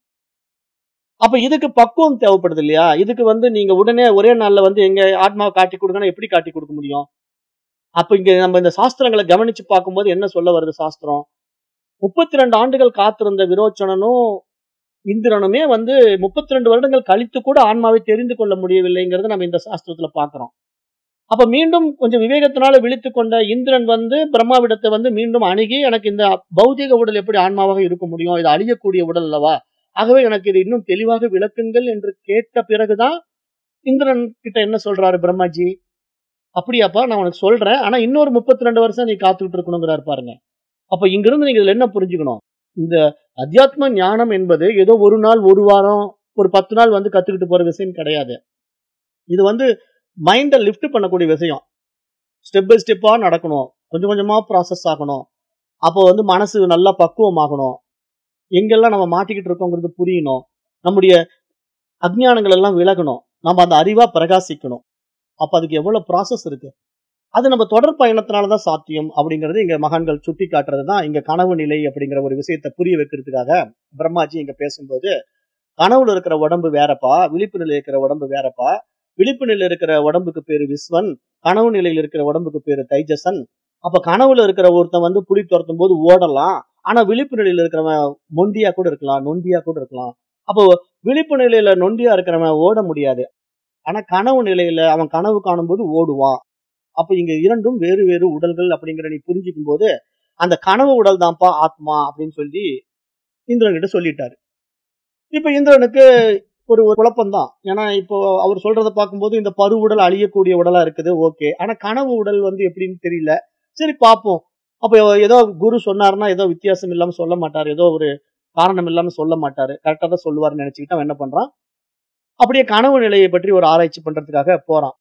அப்ப இதுக்கு பக்குவம் தேவைப்படுது இல்லையா இதுக்கு வந்து நீங்க உடனே ஒரே நாள்ல வந்து எங்க ஆத்மாவை காட்டி கொடுங்கன்னா எப்படி காட்டி கொடுக்க முடியும் அப்ப இங்க நம்ம இந்த சாஸ்திரங்களை கவனிச்சு பார்க்கும்போது என்ன சொல்ல வருது சாஸ்திரம் முப்பத்தி ரெண்டு ஆண்டுகள் காத்திருந்த விரோச்சனனும் இந்திரனுமே வந்து முப்பத்தி ரெண்டு வருடங்கள் கழித்து கூட ஆன்மாவை தெரிந்து கொள்ள முடியவில்லைங்கிறத நம்ம இந்த சாஸ்திரத்துல பாக்குறோம் அப்ப மீண்டும் கொஞ்சம் விவேகத்தினால விழித்து கொண்ட இந்திரன் வந்து பிரம்மாவிடத்தை வந்து மீண்டும் அணுகி எனக்கு இந்த பௌதிக உடல் எப்படி ஆன்மாவாக இருக்க முடியும் இது அழியக்கூடிய உடல் அல்லவா ஆகவே எனக்கு இது இன்னும் தெளிவாக விளக்குங்கள் என்று கேட்ட பிறகுதான் இந்திரன் கிட்ட என்ன சொல்றாரு பிரம்மாஜி அப்படியாப்பா நான் உனக்கு சொல்றேன் ஆனா இன்னொரு முப்பத்தி ரெண்டு வருஷம் நீ காத்துக்கிட்டு இருக்கணுங்கிறாரு பாருங்க அப்ப இங்கிருந்து நீங்க இதுல என்ன புரிஞ்சுக்கணும் இந்த அத்தியாத்ம ஞானம் என்பது ஏதோ ஒரு நாள் ஒரு வாரம் ஒரு பத்து நாள் வந்து கத்துக்கிட்டு போற விஷயம் கிடையாது இது வந்து மைண்டை லிஃப்ட் பண்ணக்கூடிய விஷயம் ஸ்டெப் பை ஸ்டெப்பா நடக்கணும் கொஞ்சம் கொஞ்சமா ப்ராசஸ் ஆகணும் அப்போ வந்து மனசு நல்லா பக்குவமாகணும் எங்கெல்லாம் நம்ம மாட்டிக்கிட்டு இருக்கோங்கிறது புரியணும் நம்முடைய அஜ்ஞானங்கள் எல்லாம் விலகணும் நம்ம அந்த அறிவா பிரகாசிக்கணும் அப்ப அதுக்கு எவ்வளவு ப்ராசஸ் இருக்கு அது நம்ம தொடர் பயணத்தினாலதான் சாத்தியம் அப்படிங்கிறது இங்க மகான்கள் சுட்டி காட்டுறது தான் இங்க கனவு நிலை அப்படிங்கிற ஒரு விஷயத்தை புரிய வைக்கிறதுக்காக பிரம்மாஜி இங்க பேசும்போது கனவுல இருக்கிற உடம்பு வேறப்பா விழிப்பு நிலையில் இருக்கிற உடம்பு வேறப்பா விழிப்பு நிலையில் இருக்கிற உடம்புக்கு பேரு விஸ்வன் கனவு நிலையில் இருக்கிற உடம்புக்கு பேரு தைஜசன் அப்ப கனவுல இருக்கிற ஒருத்தன் வந்து புலி துரத்தும் போது ஓடலாம் ஆனா விழிப்பு நிலையில இருக்கிறவன் மொண்டியா கூட இருக்கலாம் நொண்டியா கூட இருக்கலாம் அப்போ விழிப்பு நிலையில நொண்டியா இருக்கிறவன் ஓட முடியாது ஆனா கனவு நிலையில அவன் கனவு காணும்போது ஓடுவான் அப்ப இங்க இரண்டும் வேறு வேறு உடல்கள் அப்படிங்கிற நீ புரிஞ்சுக்கும் போது அந்த கனவு உடல் தான்ப்பா ஆத்மா அப்படின்னு சொல்லி இந்திரன் கிட்ட சொல்லிட்டாரு இப்ப இந்திரனுக்கு ஒரு ஒரு குழப்பம்தான் ஏன்னா இப்போ அவர் சொல்றத பார்க்கும்போது இந்த பரு உடல் அழியக்கூடிய உடலா இருக்குது ஓகே ஆனா கனவு உடல் வந்து எப்படின்னு தெரியல சரி பார்ப்போம் அப்ப ஏதோ குரு சொன்னாருன்னா ஏதோ வித்தியாசம் இல்லாம சொல்ல மாட்டாரு ஏதோ ஒரு காரணம் இல்லாம சொல்ல மாட்டாரு கரெக்டா தான் சொல்லுவாருன்னு நினைச்சுக்கிட்டு அவன் என்ன பண்றான் அப்படியே கனவு நிலையை பற்றி ஒரு ஆராய்ச்சி பண்றதுக்காக போறான்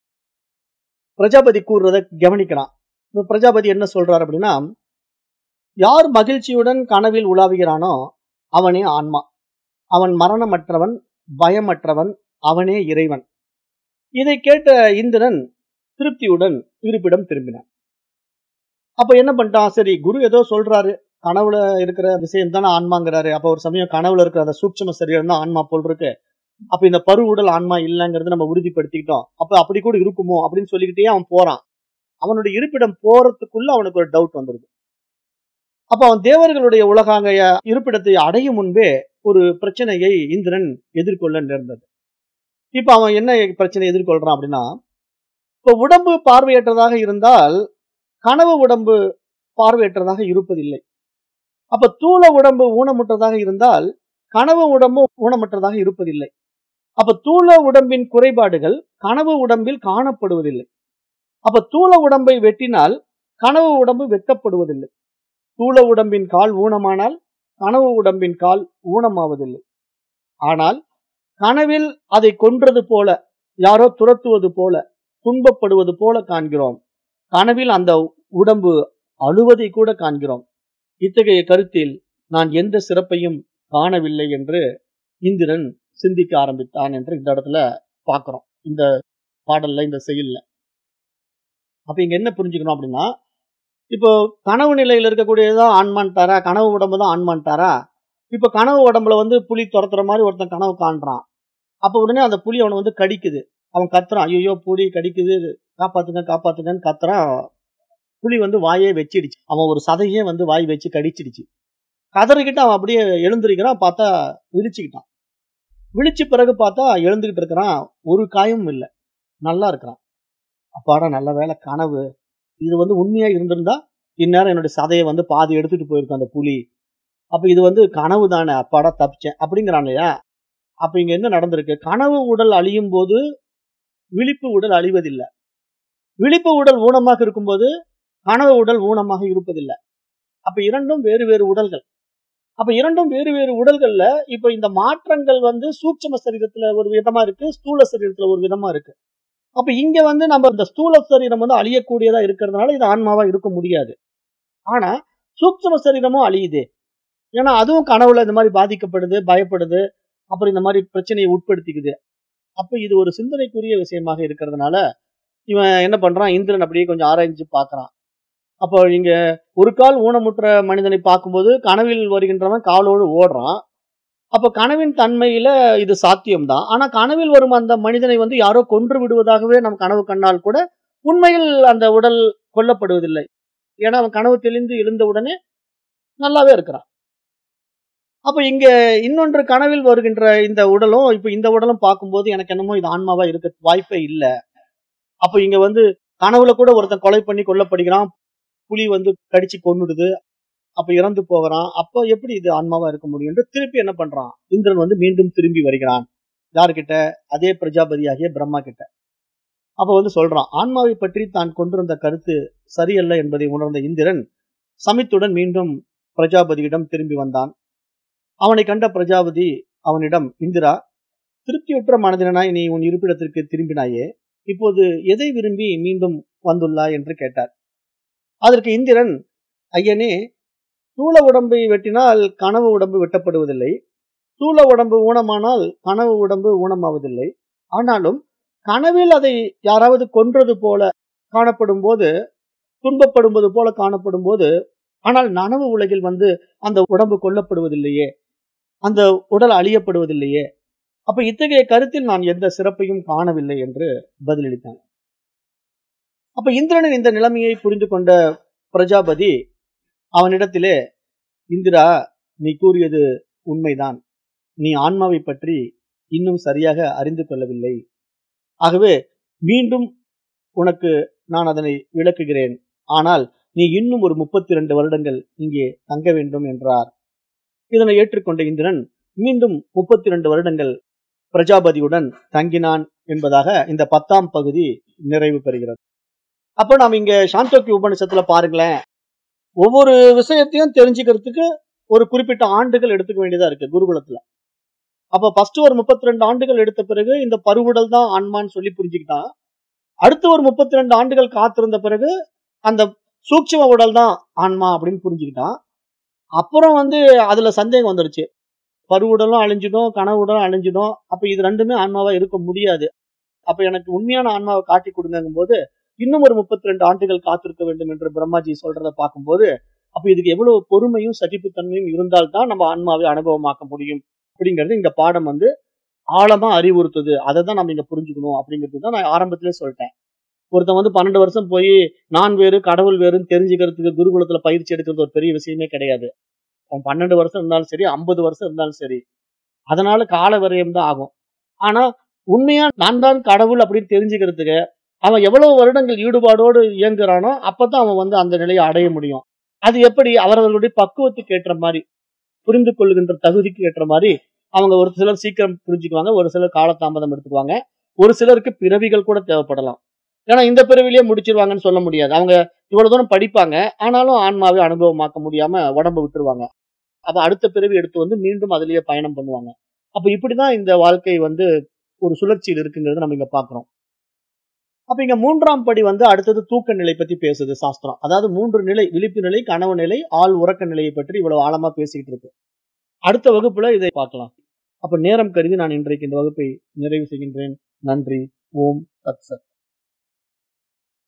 பிரஜாபதி கூறுறத கவனிக்கிறான் இப்ப பிரஜாபதி என்ன சொல்றாரு அப்படின்னா யார் மகிழ்ச்சியுடன் கனவில் உலாவுகிறானோ அவனே ஆன்மா அவன் மரணமற்றவன் பயமற்றவன் அவனே இறைவன் இதை கேட்ட இந்திரன் திருப்தியுடன் இருப்பிடம் திரும்பினான் அப்ப என்ன பண்ணிட்டான் சரி குரு ஏதோ சொல்றாரு கனவுல இருக்கிற விஷயம் தானே ஆன்மாங்கிறாரு அப்ப ஒரு சமயம் கனவுல இருக்கிற அந்த சூட்சம சரீரம் தான் ஆன்மா போல் இருக்கு அப்ப இந்த பரு உடல் ஆன்மா இல்லைங்கிறத நம்ம உறுதிப்படுத்திக்கிட்டோம் அப்ப அப்படி கூட இருக்குமோ அப்படின்னு சொல்லிக்கிட்டே அவன் போறான் அவனுடைய இருப்பிடம் போறதுக்குள்ள அவனுக்கு ஒரு டவுட் வந்துருது அப்ப அவன் தேவர்களுடைய உலகாங்க இருப்பிடத்தை அடையும் முன்பே ஒரு பிரச்சனையை இந்திரன் எதிர்கொள்ள நேர்ந்தது இப்ப அவன் என்ன பிரச்சனை எதிர்கொள்றான் அப்படின்னா இப்ப உடம்பு பார்வையற்றதாக இருந்தால் கனவு உடம்பு பார்வையற்றதாக இருப்பதில்லை அப்ப தூள உடம்பு ஊனமுற்றதாக இருந்தால் கனவு உடம்பு ஊனமற்றதாக இருப்பதில்லை அப்ப தூள உடம்பின் குறைபாடுகள் கனவு உடம்பில் காணப்படுவதில்லை அப்ப தூள உடம்பை வெட்டினால் கனவு உடம்பு வெட்டப்படுவதில்லை தூள உடம்பின் கால் ஊனமானால் கனவு உடம்பின் கால் ஊனமாவதில்லை ஆனால் கனவில் அதை கொன்றது போல யாரோ துரத்துவது போல துன்பப்படுவது போல காண்கிறோம் கனவில் அந்த உடம்பு அழுவதை கூட காண்கிறோம் இத்தகைய கருத்தில் நான் எந்த சிறப்பையும் காணவில்லை என்று இந்திரன் சிந்திக்க ஆரம்பித்தான் என்று இந்த இடத்துல பாக்குறோம் இந்த பாடல்ல இந்த செயல்ல அப்ப இங்க என்ன புரிஞ்சுக்கணும் அப்படின்னா இப்போ கனவு நிலையில இருக்கக்கூடியதான் ஆன்மான்ட்டாரா கனவு உடம்பு தான் ஆன்மான்ட்டாரா இப்ப கனவு உடம்புல வந்து புலி துரத்துற மாதிரி ஒருத்தன் கனவு காண்றான் அப்ப உடனே அந்த புலி அவனை வந்து கடிக்குது அவன் கத்துறான் ஐயோ புலி கடிக்குது காப்பாத்துங்க காப்பாத்துங்கன்னு கத்துறான் புலி வந்து வாயே வச்சிடுச்சு அவன் ஒரு சதையே வந்து வாய் வச்சு கடிச்சிடுச்சு கதறிக்கிட்டு அவன் அப்படியே எழுந்திருக்கிறான் பார்த்தா விழிச்சுக்கிட்டான் விழிச்ச பிறகு பார்த்தா எழுந்துகிட்டு இருக்கிறான் ஒரு காயமும் இல்லை நல்லா இருக்கிறான் அப்பாடா நல்ல வேலை கனவு இது வந்து உண்மையா இருந்திருந்தா இந்நேரம் என்னுடைய சதையை வந்து பாதி எடுத்துட்டு போயிருக்கும் அந்த புலி அப்ப இது வந்து கனவு தானே அப்பாடா தப்பிச்சேன் அப்படிங்கிறான் இல்லையா அப்ப இங்க என்ன நடந்திருக்கு கனவு உடல் அழியும் போது விழிப்பு உடல் அழிவதில்லை விழிப்பு உடல் ஊனமாக இருக்கும்போது கனவு உடல் ஊனமாக இருப்பதில்லை அப்ப இரண்டும் வேறு வேறு உடல்கள் அப்ப இரண்டும் வேறு வேறு உடல்கள்ல இப்ப இந்த மாற்றங்கள் வந்து சூட்சம சரீரத்துல ஒரு விதமா இருக்கு ஸ்தூல சரீரத்துல ஒரு விதமா இருக்கு அப்ப இங்க வந்து நம்ம இந்த ஸ்தூல சரீரம் வந்து அழியக்கூடியதா இருக்கிறதுனால இது ஆன்மாவா இருக்க முடியாது ஆனா சூட்சம சரீரமும் அழியுது ஏன்னா அதுவும் கனவுல இந்த மாதிரி பாதிக்கப்படுது பயப்படுது அப்புறம் இந்த மாதிரி பிரச்சனையை உட்படுத்திக்குது அப்ப இது ஒரு சிந்தனைக்குரிய விஷயமாக இருக்கிறதுனால இவன் என்ன பண்றான் இந்திரன் அப்படியே கொஞ்சம் ஆராய்ஞ்சு பார்க்கறான் அப்போ இங்க ஒரு கால் ஊனமுற்ற மனிதனை பார்க்கும்போது கனவில் வருகின்றவன் காலோடு ஓடுறான் அப்ப கனவின் தன்மையில இது சாத்தியம்தான் ஆனா கனவில் வரும் அந்த மனிதனை வந்து யாரோ கொன்று விடுவதாகவே நம் கனவு கண்ணால் கூட உண்மையில் அந்த உடல் கொல்லப்படுவதில்லை ஏன்னா அவன் கனவு தெளிந்து எழுந்த உடனே நல்லாவே இருக்கிறான் அப்ப இங்க இன்னொன்று கனவில் வருகின்ற இந்த உடலும் இப்ப இந்த உடலும் பார்க்கும்போது எனக்கு என்னமோ இது ஆன்மாவா இருக்க வாய்ப்பே இல்லை அப்ப இங்க வந்து கனவுல கூட ஒருத்தன் கொலை பண்ணி கொல்லப்படுகிறான் புலி வந்து கடிச்சு கொன்னுடுது அப்ப இறந்து போகிறான் அப்ப எப்படி இது ஆன்மாவா இருக்க முடியும் என்று திருப்பி என்ன பண்றான் இந்திரன் வந்து மீண்டும் திரும்பி வருகிறான் யாருக்கிட்ட அதே பிரஜாபதியாகிய பிரம்மா கிட்ட அப்ப வந்து சொல்றான் ஆன்மாவை பற்றி தான் கொண்டிருந்த கருத்து சரியல்ல என்பதை உணர்ந்த இந்திரன் சமித்துடன் மீண்டும் பிரஜாபதியிடம் திரும்பி வந்தான் அவனை கண்ட பிரஜாபதி அவனிடம் இந்திரா திருப்தியுற்ற மனதினாய் நீ உன் இருப்பிடத்திற்கு திரும்பினாயே இப்போது எதை விரும்பி மீண்டும் வந்துள்ளாய் என்று கேட்டார் அதற்கு இந்திரன் ஐயனே தூள உடம்பை வெட்டினால் கனவு உடம்பு வெட்டப்படுவதில்லை தூள உடம்பு ஊனமானால் கனவு உடம்பு ஊனமாவதில்லை ஆனாலும் கனவில் அதை யாராவது கொன்றது போல காணப்படும் போது துன்பப்படுவது போல காணப்படும் போது ஆனால் நனவு உலகில் வந்து அந்த உடம்பு கொல்லப்படுவதில்லையே அந்த உடல் அழியப்படுவதில்லையே அப்ப இத்தகைய கருத்தில் நான் எந்த சிறப்பையும் காணவில்லை என்று பதிலளித்தான் அப்ப இந்திரனின் இந்த நிலைமையை புரிந்து கொண்ட பிரஜாபதி அவனிடத்திலே இந்திரா நீ கூறியது உண்மைதான் நீ ஆன்மாவை பற்றி இன்னும் சரியாக அறிந்து கொள்ளவில்லை ஆகவே மீண்டும் உனக்கு நான் அதனை விளக்குகிறேன் ஆனால் நீ இன்னும் ஒரு முப்பத்தி இரண்டு வருடங்கள் இங்கே தங்க வேண்டும் என்றார் இதனை ஏற்றுக்கொண்ட இந்திரன் மீண்டும் முப்பத்தி இரண்டு வருடங்கள் பிரஜாபதியுடன் தங்கினான் என்பதாக இந்த பத்தாம் பகுதி நிறைவு பெறுகிறது அப்போ நாம் இங்க சாந்தோக்கி உபனிஷத்துல பாருங்களேன் ஒவ்வொரு விஷயத்தையும் தெரிஞ்சுக்கிறதுக்கு ஒரு குறிப்பிட்ட ஆண்டுகள் எடுத்துக்க வேண்டியதா இருக்கு குருகுலத்துல அப்ப ஃபர்ஸ்ட் ஒரு முப்பத்தி ரெண்டு ஆண்டுகள் எடுத்த பிறகு இந்த பருவுடல் தான் ஆன்மான்னு சொல்லி புரிஞ்சுக்கிட்டான் அடுத்து ஒரு முப்பத்தி ரெண்டு ஆண்டுகள் காத்திருந்த பிறகு அந்த சூட்சும உடல் தான் ஆன்மா அப்படின்னு புரிஞ்சுக்கிட்டான் அப்புறம் வந்து அதுல சந்தேகம் வந்துருச்சு பருவுடலும் அழிஞ்சிடும் கனவு உடலும் அழிஞ்சிடும் அப்ப இது ரெண்டுமே ஆன்மாவா இருக்க முடியாது அப்ப எனக்கு உண்மையான ஆன்மாவை காட்டி கொடுங்கும் போது இன்னும் ஒரு முப்பத்தி ரெண்டு ஆண்டுகள் காத்திருக்க வேண்டும் என்று பிரம்மாஜி சொல்றத பார்க்கும்போது அப்ப இதுக்கு எவ்வளவு பொறுமையும் சகிப்புத்தன்மையும் இருந்தால்தான் நம்ம ஆன்மாவை அனுபவமாக்க முடியும் அப்படிங்கிறது இந்த பாடம் வந்து ஆழமா அறிவுறுத்துது அதை தான் நம்ம இங்க புரிஞ்சுக்கணும் அப்படிங்கிறது தான் நான் ஆரம்பத்திலே சொல்லிட்டேன் ஒருத்தன் வந்து பன்னெண்டு வருஷம் போய் நான் வேறு கடவுள் வேறுன்னு தெரிஞ்சுக்கிறதுக்கு குருகுலத்துல பயிற்சி எடுக்கிறது ஒரு பெரிய விஷயமே கிடையாது அவன் பன்னெண்டு வருஷம் இருந்தாலும் சரி ஐம்பது வருஷம் இருந்தாலும் சரி அதனால கால விரயம் தான் ஆகும் ஆனா உண்மையா நான் தான் கடவுள் அப்படின்னு தெரிஞ்சுக்கிறதுக்கு அவன் எவ்வளவு வருடங்கள் ஈடுபாடோடு இயங்குறானோ அப்பதான் அவன் வந்து அந்த நிலையை அடைய முடியும் அது எப்படி அவரவர்களுடைய பக்குவத்துக்கு ஏற்ற மாதிரி புரிந்து கொள்ளுகின்ற தகுதிக்கு ஏற்ற மாதிரி அவங்க ஒரு சிலர் சீக்கிரம் புரிஞ்சுக்குவாங்க ஒரு சிலர் காலதாமதம் எடுத்துக்குவாங்க ஒரு சிலருக்கு பிறவிகள் கூட தேவைப்படலாம் ஏன்னா இந்த பிறவிலேயே முடிச்சிருவாங்கன்னு சொல்ல முடியாது அவங்க இவ்வளவு தூரம் படிப்பாங்க ஆனாலும் ஆன்மாவை அனுபவமாக்க முடியாம உடம்பு விட்டுருவாங்க அப்ப அடுத்த பிறவி எடுத்து வந்து மீண்டும் அதுலயே பயணம் பண்ணுவாங்க அப்ப இப்படிதான் இந்த வாழ்க்கை வந்து ஒரு சுழற்சியில் இருக்குங்கிறத நம்ம இங்க பாக்குறோம் அப்ப இங்க மூன்றாம் படி வந்து அடுத்தது தூக்க நிலை பத்தி பேசுது சாஸ்திரம் அதாவது மூன்று நிலை விழிப்பு நிலை கனவு நிலை ஆள் உறக்க நிலையை பற்றி இவ்வளவு ஆழமா பேசிக்கிட்டு இருக்கு அடுத்த வகுப்புல இதை பார்க்கலாம் அப்ப நேரம் கருதி நான் இன்றைக்கு இந்த வகுப்பை நிறைவு செய்கின்றேன் நன்றி ஓம் தத் சத்